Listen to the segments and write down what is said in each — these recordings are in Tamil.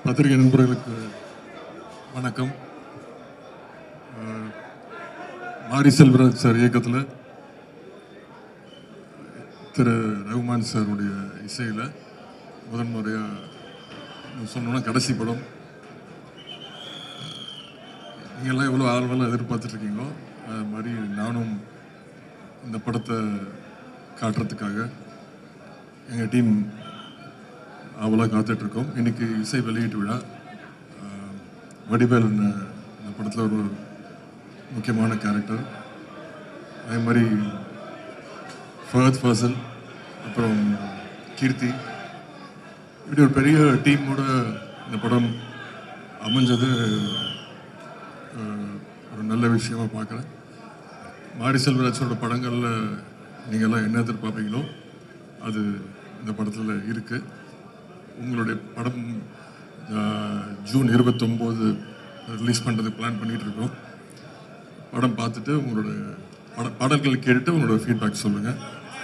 பத்திரிகை நண்பர்களுக்கு வணக்கம் அஹ், மாரி செல்வராஜ் சார் இயக்கத்தில் திரு ரகுமான் சாருடைய இசையில் முதன் முறையாக சொன்னோன்னா கடைசி படம் நீங்கள்லாம் எவ்வளோ ஆர்வலாக எதிர்பார்த்துட்ருக்கீங்களோ அது மாதிரி நானும் இந்த படத்தை காட்டுறதுக்காக எங்கள் டீம் அவளாக காத்துட்ருக்கோம் இன்னைக்கு இசை வெளியீட்டு விழா ஆஹ் வடிவேல் இந்த இந்த படத்தில் ஒரு முக்கியமான கேரக்டர் அதே மாதிரி ஃபஹத் ஃபாசல் அப்புறம் கீர்த்தி இப்படி ஒரு பெரிய டீமோட இந்த படம் அமைஞ்சது ஆஹ் ஒரு நல்ல விஷயமா பார்க்குறேன் மாரி செல்வராஜோட படங்களில் நீங்கள்லாம் என்ன எதிர்பார்ப்பீங்களோ அது இந்த படத்தில் இருக்குது உங்களுடைய படம் ஆஹ், ஜூன் இருபத்தொம்போது ரிலீஸ் பண்ணுறதுக்கு பிளான் பண்ணிகிட்டு இருக்கோம் படம் பார்த்துட்டு உங்களோட பட பாடல்கள் கேட்டுட்டு உங்களோட ஃபீட்பேக் சொல்லுங்கள்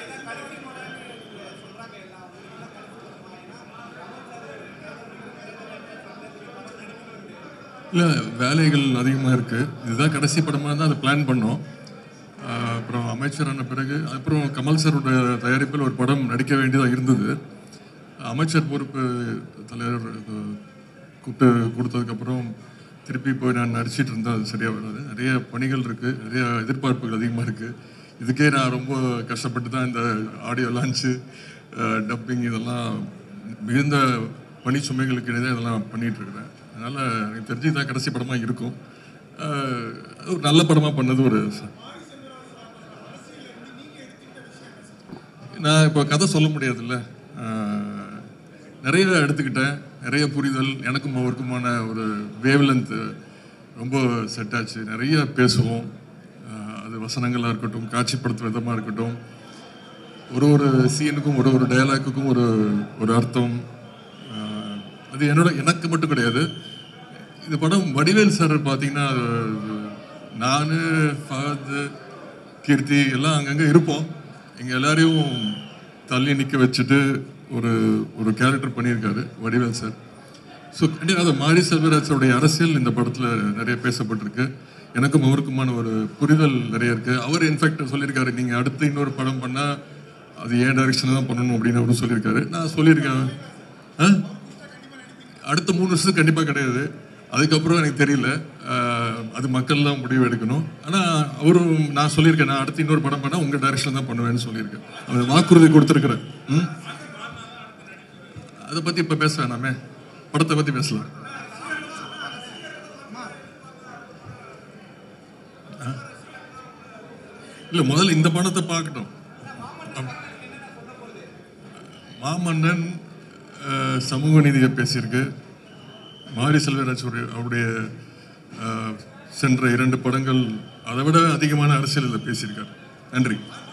இல்லை வேலைகள் அதிகமாக இருக்குது இதுதான் கடைசி படமாக தான் அதை பிளான் பண்ணோம் ஆஹ் அப்புறம் அமைச்சரான பிறகு அப்புறம் கமல் சாரோட தயாரிப்பில் ஒரு படம் நடிக்க வேண்டியதாக இருந்தது அமைச்சர் பொறுப்பு தலைவர் அஹ், கூப்பிட்டு கொடுத்ததுக்கப்புறம் திருப்பி போய் நான் நடிச்சிட்டு இருந்தால் அது சரியாக வராது நிறைய பணிகள் இருக்குது நிறைய எதிர்பார்ப்புகள் அதிகமாக இருக்குது இதுக்கே நான் ரொம்ப கஷ்டப்பட்டு தான் இந்த ஆடியோ லான்ச்சு டப்பிங் இதெல்லாம் மிகுந்த பணி சுமைகளுக்கு இடையே இதெல்லாம் பண்ணிட்டு இருக்கிறேன் அதனால் எனக்கு தெரிஞ்சு இதான் கடைசி படமாக இருக்கும் ஆஹ், ஒரு நல்ல படமாக பண்ணது ஒரு ச- நான் இப்போ கதை சொல்ல முடியாதுல்ல ஆஹ், நிறைய எடுத்துக்கிட்டேன் நிறைய புரிதல் எனக்கும் அவருக்குமான ஒரு வேவ்லென்த் ரொம்ப செட் ஆச்சு நிறைய பேசுவோம் ஆஹ், அது வசனங்களாக இருக்கட்டும் காட்சிப்படுத்தும் விதமாக இருக்கட்டும் ஒரு ஒரு சீனுக்கும் ஒரு ஒரு டயலாக்குக்கும் ஒரு ஒரு அர்த்தம் ஆஹ், அது என்னோட எனக்கு மட்டும் கிடையாது இந்த படம் வடிவேல் சார் பார்த்தீங்கன்னா நான் ஃபஹத் கீர்த்தி எல்லாம் அங்கங்கே இருப்போம் எங்கள் எல்லாரையும் தள்ளி நிற்க வச்சுட்டு ஒரு ஒரு கேரக்டர் பண்ணியிருக்காரு வடிவேல் சார் ஸோ கண்டிப்பாக அது மாரி செல்வராஜோடைய அரசியல் இந்த படத்தில் நிறைய பேசப்பட்டிருக்கு எனக்கும் அவருக்குமான ஒரு புரிதல் நிறைய இருக்கு அவர் இன்ஃபேக்ட் சொல்லியிருக்காரு நீங்கள் அடுத்து இன்னொரு படம் பண்ணால் அது ஏன் டைரக்ஷனில் தான் பண்ணணும் அப்படின்னு அவரும் சொல்லியிருக்காரு நான் சொல்லியிருக்கேன் ஆ அடுத்த மூணு வருஷத்துக்கு கண்டிப்பாக கிடையாது அதுக்கப்புறம் எனக்கு தெரியல ஆஹ் அது மக்கள் தான் முடிவு எடுக்கணும் ஆனால் அவரும் நான் சொல்லியிருக்கேன் நான் அடுத்து இன்னொரு படம் பண்ணால் உங்கள் டைரக்ஷன் தான் பண்ணுவேன்னு சொல்லியிருக்கேன் அந்த வாக்குறுதி கொடுத்துருக்குறேன் ம் அதை பற்றி இப்போ பேச வேணாமே படத்தை பற்றி பேசலாம் ஆ? இல்லை முதல்ல இந்த படத்தை பார்க்கட்டும் அப்- மாமன்னன் அஹ், சமூக நீதியை பேசியிருக்கு மாரி செல்வராஜ் ஒரு- அவருடைய அஹ், சென்ற இரண்டு படங்கள் அதை விட அதிகமான அரசியலில் பேசியிருக்கார் நன்றி